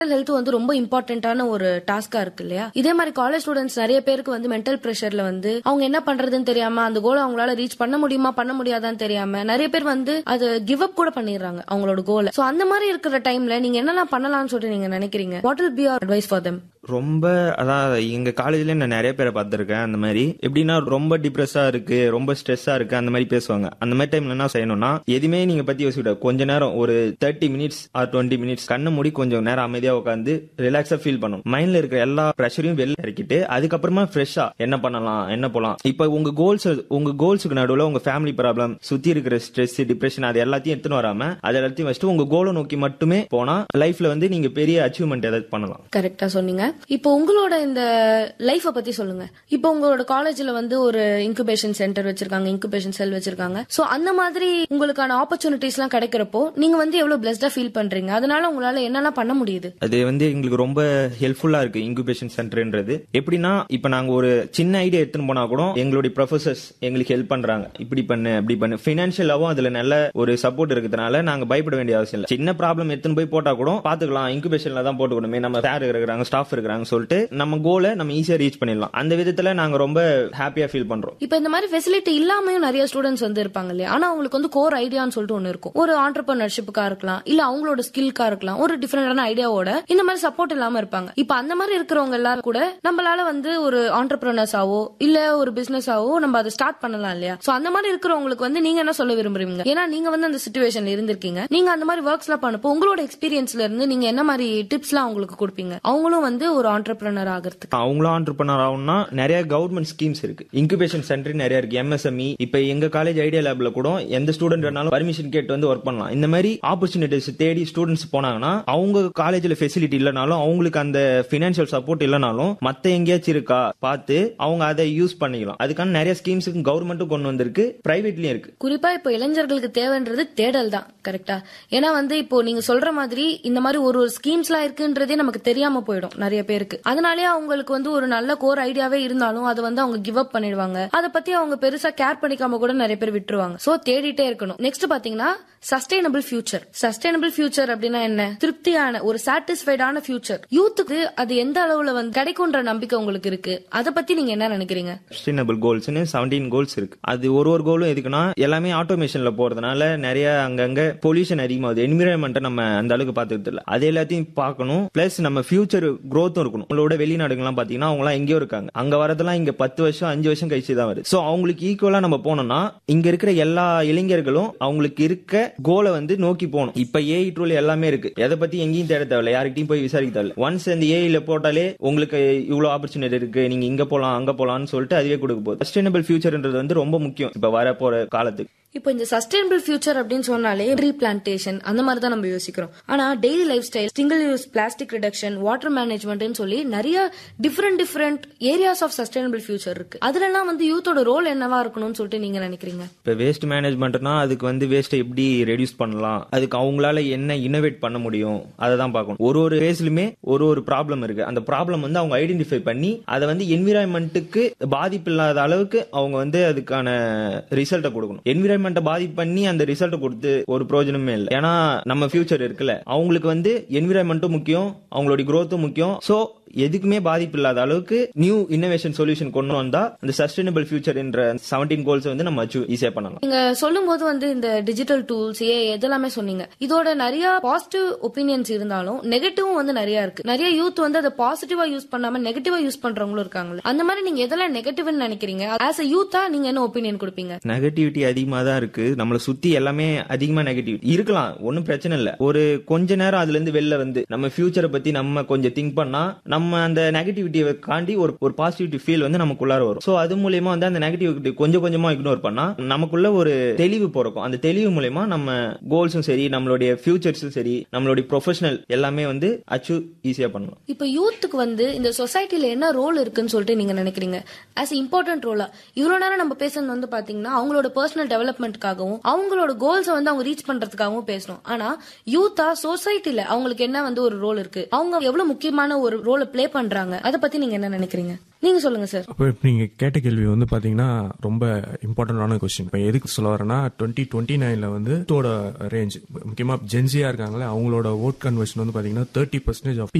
health வந்து ரொம்ப இம்பார்ட்டன்டான ஒரு டாஸ்கா இருக்கு இல்லையா இதே மாதிரி காலேஜ் ஸ்டூடெண்ட்ஸ் நிறைய பேருக்கு வந்து மென்டல் பிரஷர்ல வந்து அவங்க என்ன பண்றதுன்னு தெரியாம அந்த கோலை அவங்களால ரீச் பண்ண முடியுமா பண்ண முடியாதான்னு தெரியாம நிறைய பேர் வந்து அது கிவ் அப் கூட பண்ணிடுறாங்க அவங்களோட கோலை சோ அந்த மாதிரி இருக்கிற டைம்ல நீங்க என்னெல்லாம் பண்ணலாம்னு சொல்லிட்டு நீங்க நினைக்கிறீங்க what will be your advice for them ரொம்ப அதான் எங்க காலேஜ்ல நான் நிறைய பேரை பார்த்திருக்கேன் அந்த மாதிரி எப்படின்னா ரொம்ப டிப்ரெஸ்ஸா இருக்கு ரொம்ப ஸ்ட்ரெஸ்ஸா இருக்கு அந்த மாதிரி பேசுவாங்க அந்த மாதிரி டைம்ல என்ன செய்யணும்னா எதுவுமே நீங்க பத்தி யோசிக்க கொஞ்ச நேரம் ஒரு thirty minutes or twenty minutes கண்ணை மூடி கொஞ்சம் நேரம் அமைதியா உட்காந்து ரிலாக்ஸா ஃபீல் பண்ணணும் மைண்ட்ல இருக்கிற எல்லா ப்ரெஷரையும் வெளில இறக்கிட்டு அதுக்கப்புறமா ஃப்ரெஷ்ஷா என்ன பண்ணலாம் என்ன போலாம் இப்போ உங்க கோல்ஸ் உங்க கோல்ஸுக்கு நடுவுல உங்க ஃபேமிலி ப்ராப்ளம் சுத்தி இருக்கிற ஸ்ட்ரெஸ் டிப்ரெஷன் அது எல்லாத்தையும் எடுத்துன்னு வராம அது எல்லாத்தையும் வச்சுட்டு உங்க கோலை நோக்கி மட்டுமே போனா லைஃப்ல வந்து நீங்க பெரிய அச்சீவ்மெண்ட் ஏதாவது பண்ணலாம் கரெக்டா சொன்னீங்க இப்போ உங்களோட இந்த லைஃப பத்தி சொல்லுங்க இப்போ உங்களோட காலேஜ்ல வந்து ஒரு இன்குபேஷன் சென்டர் வச்சிருக்காங்க இன்குபேஷன் செல் வச்சிருக்காங்க சோ அந்த மாதிரி உங்களுக்கான ஆப்பர்ச்சுனிட்டிஸ் எல்லாம் கிடைக்கிறப்போ நீங்க வந்து எவ்வளவு பிளஸ்டா ஃபீல் பண்றீங்க அதனால உங்களால என்னெல்லாம் பண்ண முடியுது அது வந்து எங்களுக்கு ரொம்ப ஹெல்ப்ஃபுல்லா இருக்கு இன்குபேஷன் சென்டர்ன்றது எப்படின்னா இப்ப நாங்க ஒரு சின்ன ஐடியா எடுத்துன்னு போனா கூட எங்களுடைய ப்ரொஃபசர்ஸ் எங்களுக்கு ஹெல்ப் பண்றாங்க இப்படி பண்ணு அப்படி பண்ணு பினான்சியலாவும் அதுல நல்ல ஒரு சப்போர்ட் இருக்கிறதுனால நாங்க பயப்பட வேண்டிய அவசியம் இல்லை சின்ன ப்ராப்ளம் எடுத்துன்னு போய் போட்டா கூட பாத்துக்கலாம் இன்குபேஷன்ல தான் போட்டுக்கணுமே நம்ம சார் இருக்கிறாங்க ஸ்டாஃப் இருக்கிறாங்க சொல்லிட்டு நம்ம கோலை நம்ம ஈஸியா ரீச் பண்ணிடலாம் அந்த விதத்துல நாங்க ரொம்ப ஹாப்பியா ஃபீல் பண்றோம் இப்போ இந்த மாதிரி ஃபெசிலிட்டி இல்லாமையும் நிறைய ஸ்டூடெண்ட்ஸ் வந்து இருப்பாங்க இல்லையா ஆனா அவங்களுக்கு வந்து கோர் ஐடியான்னு சொல்லிட்டு ஒன்னு இருக்கும் ஒரு ஆண்டர்பிரினர்ஷிப்புக்கா இருக்கலாம் இல்ல அவங்களோட ஸ்கில்கா இருக்கலாம் ஒரு டிஃபரெண்டான ஐடியாவோட இந்த மாதிரி சப்போர்ட் இல்லாம இருப்பாங்க இப்போ அந்த மாதிரி இருக்கிறவங்க எல்லாரும் கூட நம்மளால வந்து ஒரு ஆண்டர்பிரினர்ஸ் ஆவோ இல்ல ஒரு பிசினஸ் ஆவோ நம்ம அதை ஸ்டார்ட் பண்ணலாம் இல்லையா சோ அந்த மாதிரி இருக்கிறவங்களுக்கு வந்து நீங்க என்ன சொல்ல விரும்புறீங்க ஏன்னா நீங்க வந்து அந்த சுச்சுவேஷன்ல இருந்திருக்கீங்க நீங்க அந்த மாதிரி ஒர்க்ஸ் எல்லாம் பண்ணப்போ உங்களோட எக்ஸ்பீரியன்ஸ்ல இருந்து நீங்க என்ன மாதிரி டிப்ஸ் எல்லாம் அவங்களுக்கு கொடுப்பீங்க அவங்களும் வந்து ஒரு ஆண்டர்பிரினர் ஆகிறதுக்கு அவங்களும் ஆண்டர்பனர் ஆகணும்னா நிறைய கவர்மெண்ட் ஸ்கீம்ஸ் இருக்கு இன்குபேஷன் சென்டர் நிறைய இருக்கு எம்எஸ்எம்இ இப்ப எங்க காலேஜ் ஐடியா லேப்ல கூட எந்த ஸ்டூடெண்ட் வேணாலும் பர்மிஷன் கேட்டு வந்து ஒர்க் பண்ணலாம் இந்த மாதிரி ஆப்பர்ச்சுனிட்டிஸ் தேடி ஸ்டூடெண்ட்ஸ் போனாங்கன்னா அவங்க காலேஜ்ல ஃபெசிலிட்டி இல்லனாலும் அவங்களுக்கு அந்த பினான்சியல் சப்போர்ட் இல்லனாலும் மத்த எங்கேயாச்சும் இருக்கா பார்த்து அவங்க அதை யூஸ் பண்ணிக்கலாம் அதுக்கான நிறைய ஸ்கீம்ஸ் கவர்மெண்ட்டும் கொண்டு வந்திருக்கு பிரைவேட்லயும் இருக்கு குறிப்பா இப்போ இளைஞர்களுக்கு தேவைன்றது தேடல் தான் கரெக்டா ஏன்னா வந்து இப்போ நீங்க சொல்ற மாதிரி இந்த மாதிரி ஒரு ஒரு ஸ்கீம்ஸ் எல்லாம் இருக்குன்றதே நமக்கு தெரியாம போயிடும் நிறைய பேருக்கு அதனாலே அவங்களுக்கு வந்து ஒரு நல்ல கோர் ஐடியாவே இருந்தாலும் அதை வந்து அவங்க கிவ் அப் பண்ணிடுவாங்க அதை பத்தி அவங்க பெருசா கேர் பண்ணிக்காம கூட நிறைய பேர் விட்டுருவாங்க சோ தேடிட்டே இருக்கணும் நெக்ஸ்ட் பாத்தீங்கன்னா சஸ்டைனபிள் ஃபியூச்சர் சஸ்டைனபிள் ஃபியூச்சர் அப்படின்னா என்ன திருப்தியான ஒரு சாட்டிஸ்ஃபைடான ஃபியூச்சர் யூத்துக்கு அது எந்த அளவுல வந்து கிடைக்கும்ன்ற நம்பிக்கை உங்களுக்கு இருக்கு அதை பத்தி நீங்க என்ன நினைக்கிறீங்க சஸ்டைனபிள் கோல்ஸ்னு செவன்டீன் கோல்ஸ் இருக்கு அது ஒரு ஒரு கோலும் எதுக்குன்னா எல்லாமே ஆட்டோமேஷன்ல போறதுனால நிறைய அங்கங்க பொல்யூஷன் அதிகமாகுது என்விரான்மெண்ட்டை நம்ம அந்த அளவுக்கு பாத்துக்கிறது இல்ல அது எல்லாத்தையும் பார்க்கணும் பிளஸ் நம்ம ஃபியூச்சர் growth-உம் இருக்கணும் உங்களோட வெளிநாடுகள்லாம் பாத்தீங்கன்னா அவங்க எல்லாம் எங்கேயோ இருக்காங்க அங்க வரதெல்லாம் இங்க பத்து வருஷம் அஞ்சு வருஷம் கழிச்சு தான் வருது சோ அவங்களுக்கு ஈக்குவலா நம்ம போனோம்னா இங்க இருக்கிற எல்லா இளைஞர்களும் அவங்களுக்கு இருக்க கோலை வந்து நோக்கி போகணும் இப்ப ஏஐ டூல் எல்லாமே இருக்கு எதை பத்தி எங்கேயும் தேட தேவையில்ல யார்கிட்டயும் போய் விசாரிக்க தேவையில்ல ஒன்ஸ் அந்த ஏஐல போட்டாலே உங்களுக்கு இவ்வளவு ஆப்பர்ச்சுனிட்டி இருக்கு நீங்க இங்க போலாம் அங்க போலாம்னு சொல்லிட்டு அதுவே கொடுக்க போகுது சஸ்டைனபிள் ஃபியூச்சர்ன்றது வந்து ரொம்ப முக்கியம் இப்ப வர போற காலத்துக்கு இப்போ இந்த சஸ்டைனபிள் ஃபியூச்சர் அப்படின்னு சொன்னாலே ட்ரீ பிளான்டேஷன் அந்த மாதிரி தான் நம்ம யோசிக்கிறோம் ஆனா daily lifestyle single use plastic reduction water மேனேஜ்மெண்ட்னு சொல்லி நிறைய different different areas of sustainable future இருக்கு அதுலலாம் வந்து யூத்தோட ரோல் என்னவா இருக்கணும்னு சொல்லிட்டு நீங்க நினைக்கிறீங்க இப்ப வேஸ்ட் மேனேஜ்மெண்ட்னா அதுக்கு வந்து வேஸ்ட்டை எப்படி ரெடியூஸ் பண்ணலாம் அதுக்கு அவங்களால என்ன இன்னோவேட் பண்ண முடியும் அதை தான் பார்க்கணும் ஒரு ஒரு ஃபேஸ்லுமே ஒரு ஒரு ப்ராப்ளம் இருக்கு அந்த ப்ராப்ளம் வந்து அவங்க ஐடென்டிஃபை பண்ணி அதை வந்து என்விரான்மெண்ட்டுக்கு பாதிப்பு இல்லாத அளவுக்கு அவங்க வந்து அதுக்கான ரிசல்ட்டை கொடுக்கணும் என்விரான்மெண்ட்டை பாதிப்பு பண்ணி அந்த ரிசல்ட்டை கொடுத்து ஒரு பிரயோஜனமே இல்லை ஏன்னா நம்ம ஃபியூச்சர் இருக்குல்ல அவங்களுக்கு வந்து என்விரான்மெண்ட்டும் முக்கியம் அவங்களுடைய growth-உம் முக்கியம் சோ எதுக்குமே பாதிப்பு இல்லாத அளவுக்கு நியூ இன்னோவேஷன் சொல்யூஷன் கொண்டு வந்தா அந்த சஸ்டைனபிள் ஃபியூச்சர் என்ற செவன்டீன் கோல்ஸ் வந்து நம்ம அச்சீவ் ஈஸியா பண்ணலாம் நீங்க சொல்லும் போது வந்து இந்த டிஜிட்டல் டூல்ஸ் ஏ இதெல்லாமே சொன்னீங்க இதோட நிறைய பாசிட்டிவ் ஒப்பீனியன்ஸ் இருந்தாலும் நெகட்டிவும் வந்து நிறைய இருக்கு நிறைய யூத் வந்து அதை பாசிட்டிவா யூஸ் பண்ணாம நெகட்டிவா யூஸ் பண்றவங்களும் இருக்காங்களே அந்த மாதிரி நீங்க எதெல்லாம் நெகட்டிவ்னு நினைக்கிறீங்க ஆஸ் அ யூத்தா நீங்க என்ன ஒப்பீனியன் கொடுப்பீங்க நெகட்டிவிட்டி அதிகமா தான் இருக்கு நம்மள சுத்தி எல்லாமே அதிகமா நெகட்டிவிட்டி இருக்கலாம் ஒன்னும் பிரச்சனை இல்ல ஒரு கொஞ்ச நேரம் அதுல இருந்து வெளில வந்து நம்ம ஃபியூச்சரை பத்தி நம்ம கொஞ்சம் திங்க் பண்ணா நம்ம அந்த நெகட்டிவிட்டியை காண்டி ஒரு ஒரு பாசிட்டிவிட்டி ஃபீல் வந்து நமக்குள்ளார வரும் சோ அது மூலியமா வந்து அந்த நெகட்டிவிட்டி கொஞ்சம் கொஞ்சமா இக்னோர் பண்ணா நமக்குள்ள ஒரு தெளிவு பிறக்கும் அந்த தெளிவு மூலியமா நம்ம கோல்ஸும் சரி நம்மளுடைய ஃபியூச்சர்ஸும் சரி நம்மளுடைய ப்ரொஃபஷனல் எல்லாமே வந்து அச்சீவ் ஈஸியா பண்ணலாம் இப்ப யூத்துக்கு வந்து இந்த சொசைட்டில என்ன ரோல் இருக்குன்னு சொல்லிட்டு நீங்க நினைக்கிறீங்க ஆஸ் இம்பார்ட்டன்ட் ரோலா இவ்வளவு நேரம் நம்ம பேசுறது வந்து பாத்தீங்கன்னா அவங்களோட பர்சனல் டெவலப்மெண்ட்காகவும் அவங்களோட கோல்ஸை வந்து அவங்க ரீச் பண்றதுக்காகவும் பேசணும் ஆனா யூத்தா சொசைட்டில அவங்களுக்கு என்ன வந்து ஒரு ரோல் இருக்கு அவங்க எவ்வளவு முக்கியமான ஒரு ரோலை ப்ளே பண்றாங்க அத பத்தி நீங்க என்ன நினைக்கிறீங்க நீங்க சொல்லுங்க சார் அப்போ இப்ப நீங்க கேட்ட கேள்வி வந்து பாத்தீங்கன்னா ரொம்ப இம்பார்ட்டன்டான கொஸ்டின் இப்போ எதுக்கு சொல்ல வரேன்னா டுவெண்ட்டி டுவெண்ட்டி நைன்ல வந்து ஓட்டோட ரேஞ்ச் முக்கியமா ஜென்சியா இருக்காங்களே அவங்களோட ஓட் கன்வர்ஷன் வந்து பாத்தீங்கன்னா தேர்ட்டி பர்சன்டேஜ் ஆஃப்